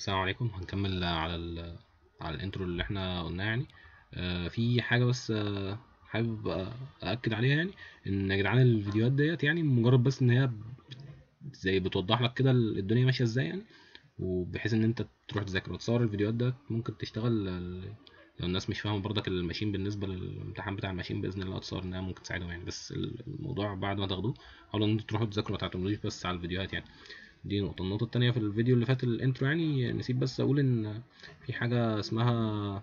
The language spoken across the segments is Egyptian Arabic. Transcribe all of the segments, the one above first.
السلام عليكم هنكمل على ال على الانترو اللي احنا قلناه يعني آه في حاجة بس آه حابب أ- أأكد عليها يعني إن يا جدعان الفيديوهات ديت يعني مجرد بس إن هي زي بتوضح لك كده الدنيا ماشية ازاي يعني وبحيث إن أنت تروح تذاكر وتصور الفيديوهات ديت ممكن تشتغل ال- لو الناس مش فاهمة برضك الماشين بالنسبة للامتحان بتاع الماشين بإذن الله اتصور إنها ممكن تساعدهم يعني بس الموضوع بعد ما تاخدوه حاولوا إن انتوا تروحوا تذاكروا ما تعتمدوش بس على الفيديوهات يعني دي نقطة النقطة التانية في الفيديو اللي فات الانترو يعني نسيت بس اقول ان في حاجة اسمها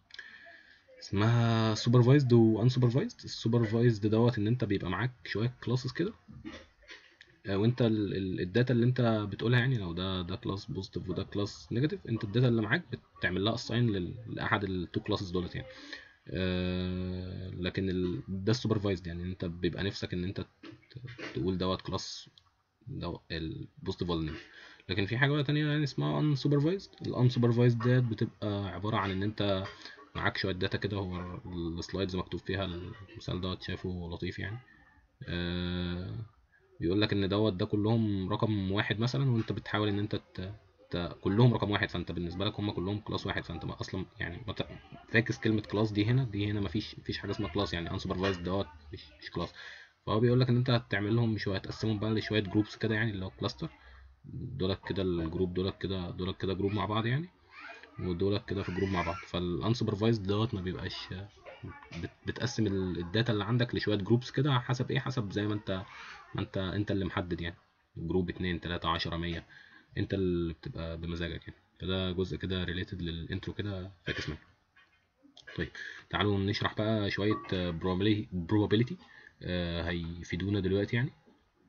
اسمها سوبرفايزد وانسوبرفايزد السوبرفايزد دوت ان انت بيبقى معاك شوية كلاسز كده آه، وانت ال- ال- الداتا اللي انت بتقولها يعني لو ده ده كلاس بوزيتيف وده كلاس نيجاتيف انت الداتا اللي معاك بتعمل لها اساين لاحد التو كلاسز دولت يعني آه، لكن ال- ده السوبرفايزد يعني انت بيبقى نفسك ان انت ت- تقول دوت كلاس ده البوزيتيف ولا نيجاتيف لكن في حاجه بقى تانية يعني اسمها unsupervised ال unsupervised ديت بتبقى عباره عن ان انت معاك شويه داتا كده هو السلايدز مكتوب فيها المثال دوت شايفه لطيف يعني آه بيقول لك ان دوت ده كلهم رقم واحد مثلا وانت بتحاول ان انت ت... ت... كلهم رقم واحد فانت بالنسبه لك هم كلهم كلاس واحد فانت ما اصلا يعني ما ت- فاكس كلمه كلاس دي هنا دي هنا مفيش مفيش حاجه اسمها كلاس يعني unsupervised دوت مش مش كلاس فهو بيقول لك ان انت هتعمل لهم شويه تقسمهم بقى لشويه جروبس كده يعني اللي هو كلاستر دولت كده الجروب دولت كده دولت كده جروب مع بعض يعني ودولت كده في جروب مع بعض فالانسوبرفايزد دوت ما بيبقاش بت- بتقسم ال- الداتا اللي عندك لشويه جروبس كده حسب ايه حسب زي ما انت ما انت انت اللي محدد يعني جروب اتنين تلاتة عشرة مية انت اللي بتبقى بمزاجك يعني فده جزء كده ريليتد للانترو كده فاكس منه طيب تعالوا نشرح بقى شوية probability probability آه هيفيدونا دلوقتي يعني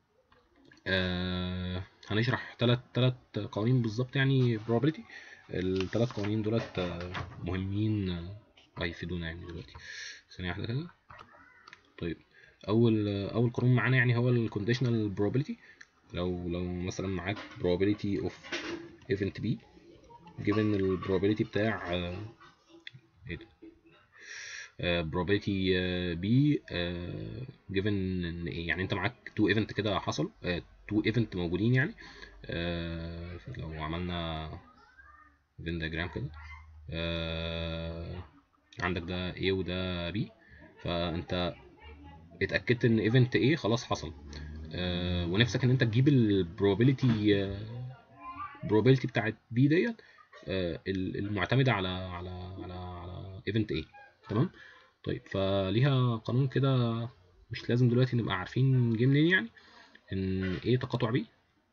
آه هنشرح تلات تلات قوانين بالظبط يعني probability التلات قوانين دولت آه، مهمين آه، هيفيدونا يعني دلوقتي ثانية واحدة كده طيب أول آه، أول قانون معانا يعني هو ال conditional probability لو لو مثلا معاك probability of event B given ال probability بتاع آه، ايه ده آه، probability آه، B آه، given ان ايه يعني انت معاك تو ايفنت كده حصل تو ايفنت موجودين يعني آه، لو عملنا فين diagram كده آه، عندك ده A وده B فانت اتأكدت ان ايفنت A خلاص حصل آه، ونفسك ان انت تجيب ال probability آه، probability بتاعت B ديت آه، ال- المعتمدة على على على على ايفنت A تمام طيب فليها قانون كده مش لازم دلوقتي نبقى عارفين جه منين يعني ان A تقاطع B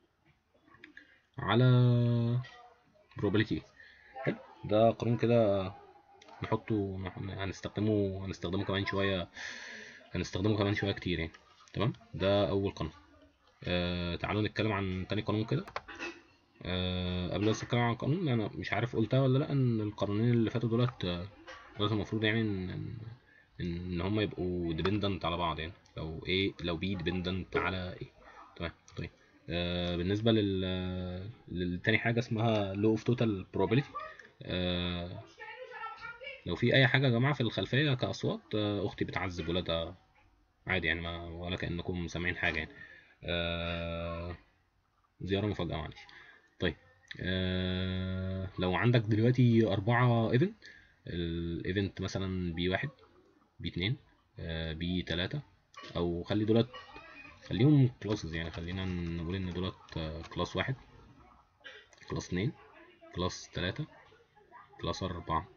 على probability A حلو ده قانون كده نحطه نح- هنستخدمه هنستخدمه كمان شوية هنستخدمه كمان شوية كتير يعني تمام ده أول قانون آه تعالوا نتكلم عن تاني قانون كده آه قبل بس اتكلم عن القانون انا مش عارف قلتها ولا لا ان القانونين اللي فاتوا دولت آه، دولت المفروض يعني ان ان ان هم يبقوا ديبندنت على بعض يعني لو ايه لو بي ديبندنت على ايه تمام طيب آه بالنسبه لل للتاني حاجه اسمها لو اوف توتال probability آه لو في اي حاجه يا جماعه في الخلفيه كاصوات آه اختي بتعذب ولادها عادي يعني ما ولا كانكم سامعين حاجه يعني آه زياره مفاجاه معلش طيب آه لو عندك دلوقتي أربعة ايفنت الايفنت مثلا بي واحد بي اتنين آه بي تلاتة أو خلي دولت خليهم كلاسز يعني خلينا نقول إن دولت كلاس واحد كلاس اتنين كلاس تلاتة كلاس أربعة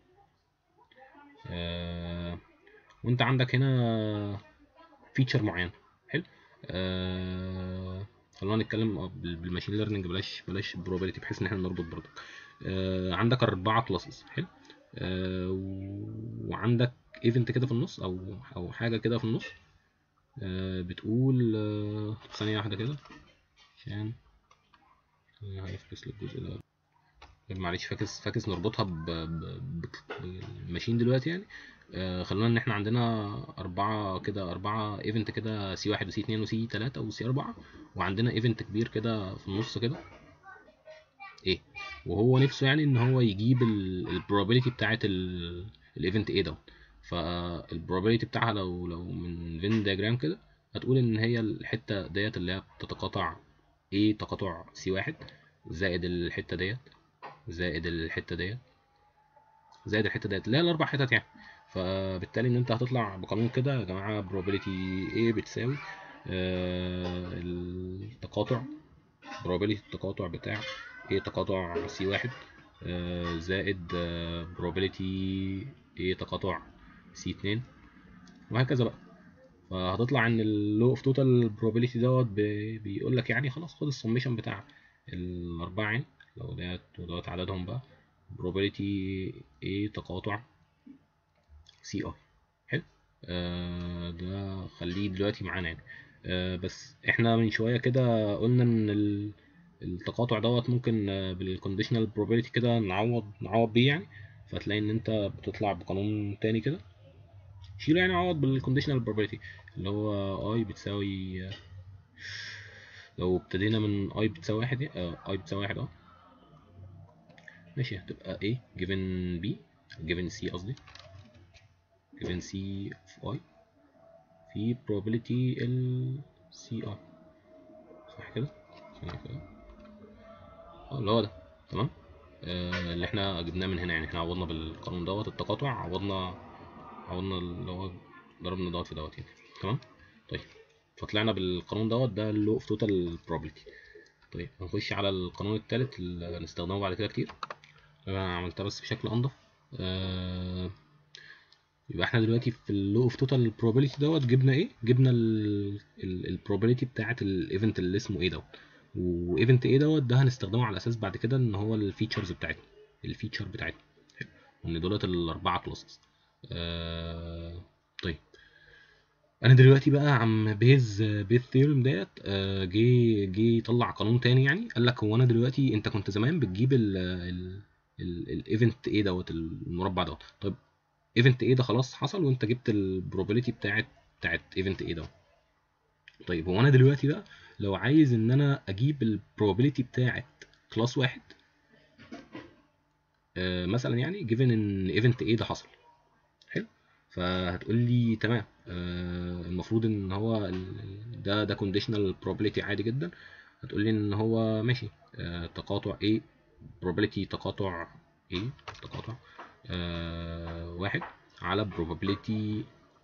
آه وأنت عندك هنا فيتشر معين حلو آه خلونا نتكلم بال- بالماشين ليرنينج بلاش بلاش probability بحيث ان احنا نربط برضه آه عندك اربعه كلاسز حلو آه و- وعندك ايفنت كده في النص او او حاجه كده في النص آه بتقول آه ثانيه واحده كده عشان آه، هيفكس لك الجزء ده معلش فاكس فاكس نربطها ب- ب- ب- بالماشين دلوقتي يعني آه خلونا ان احنا عندنا اربعة كده اربعة ايفنت كده سي واحد وسي اتنين وسي تلاتة وسي اربعة وعندنا ايفنت كبير كده في النص كده ايه وهو نفسه يعني ان هو يجيب البروبابيلتي بتاعت الايفنت ايه دوت فالبروبابيلتي بتاعها لو لو من فين دياجرام كده هتقول ان هي الحته ديت اللي هي بتتقاطع ايه تقاطع سي واحد زائد الحته ديت زائد الحته ديت زائد الحته ديت اللي هي الاربع حتت يعني فبالتالي ان انت هتطلع بقانون كده يا جماعه probability A بتساوي آه التقاطع probability التقاطع بتاع A تقاطع C واحد آه زائد آه probability A تقاطع C اتنين وهكذا بقى فهتطلع ان اللو اوف توتال probability دوت بيقول لك يعني خلاص خد السميشن بتاع الاربعه يعني لو ديت ودوت عددهم بقى probability A تقاطع سي اي حلو آه ده خليه دلوقتي معانا يعني آه بس احنا من شويه كده قلنا ان ال- التقاطع دوت ممكن آه بالكونديشنال probability كده نعوض نعوض بيه يعني فتلاقي ان انت بتطلع بقانون تاني كده شيله يعني عوض بالكونديشنال probability اللي هو اي بتساوي آه، لو ابتدينا من اي بتساوي واحد اي بتساوي واحد اه ماشي هتبقى A given B given C قصدي given C of I في probability ال CI صح كده؟ ثانية كده اه اللي هو ده تمام آه اللي احنا جبناه من هنا يعني احنا عوضنا بالقانون دوت التقاطع عوضنا عوضنا اللي هو ضربنا دوت في دوت يعني تمام طيب فطلعنا بالقانون دوت ده اللو اوف توتال probability طيب هنخش على القانون التالت اللي هنستخدمه بعد كده كتير انا عملتها بس بشكل انضف آه يبقى احنا دلوقتي في اللو اوف توتال probability دوت جبنا ايه جبنا ال probability بتاعه الايفنت اللي اسمه ايه دوت وايفنت ايه دوت ده هنستخدمه على اساس بعد كده ان هو الفيتشرز بتاعتنا الفيتشر بتاعتنا حلو. وان دولت الاربعه كلاسز آه طيب انا دلوقتي بقى عم بيز بيز ثيورم ديت آه، جه جه يطلع قانون تاني يعني قال لك هو انا دلوقتي انت كنت زمان بتجيب ال ال الايفنت ايه دوت المربع دوت طيب ايفنت ايه ده خلاص حصل وانت جبت البروبابيلتي بتاعت بتاعت ايفنت ايه دوت طيب هو انا دلوقتي بقى لو عايز ان انا اجيب البروبابيلتي بتاعت كلاس واحد آه، مثلا يعني جيفن ان ايفنت ايه ده حصل حلو فهتقول لي تمام آه، المفروض ان هو ال- ده ده كونديشنال probability عادي جدا هتقول لي ان هو ماشي آه، تقاطع ايه probability تقاطع ايه تقاطع آه، واحد على probability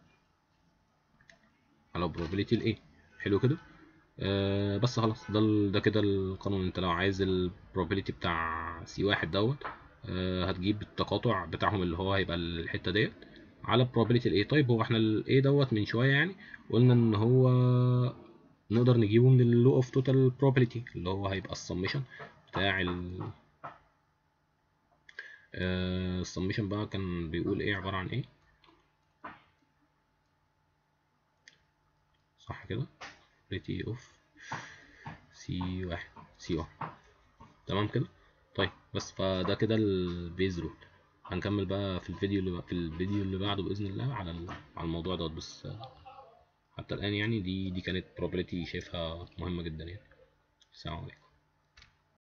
على probability الايه حلو كده آه، بس خلاص ده ال- ده كده القانون انت لو عايز ال probability بتاع سي واحد دوت آه، هتجيب التقاطع بتاعهم اللي هو هيبقى الحته ديت على probability الايه طيب هو احنا الايه دوت من شويه يعني قلنا ان هو نقدر نجيبه من اللو اوف توتال probability اللي هو هيبقى السميشن بتاع ال السميشن بقى كان بيقول ايه عباره عن ايه صح كده probability of سي واحد سي واحد تمام كده طيب بس فده كده البيز رول هنكمل بقى في الفيديو اللي في الفيديو اللي بعده باذن الله على ال- على الموضوع دوت بس حتى الان يعني دي دي كانت probability شايفها مهمه جدا يعني السلام عليكم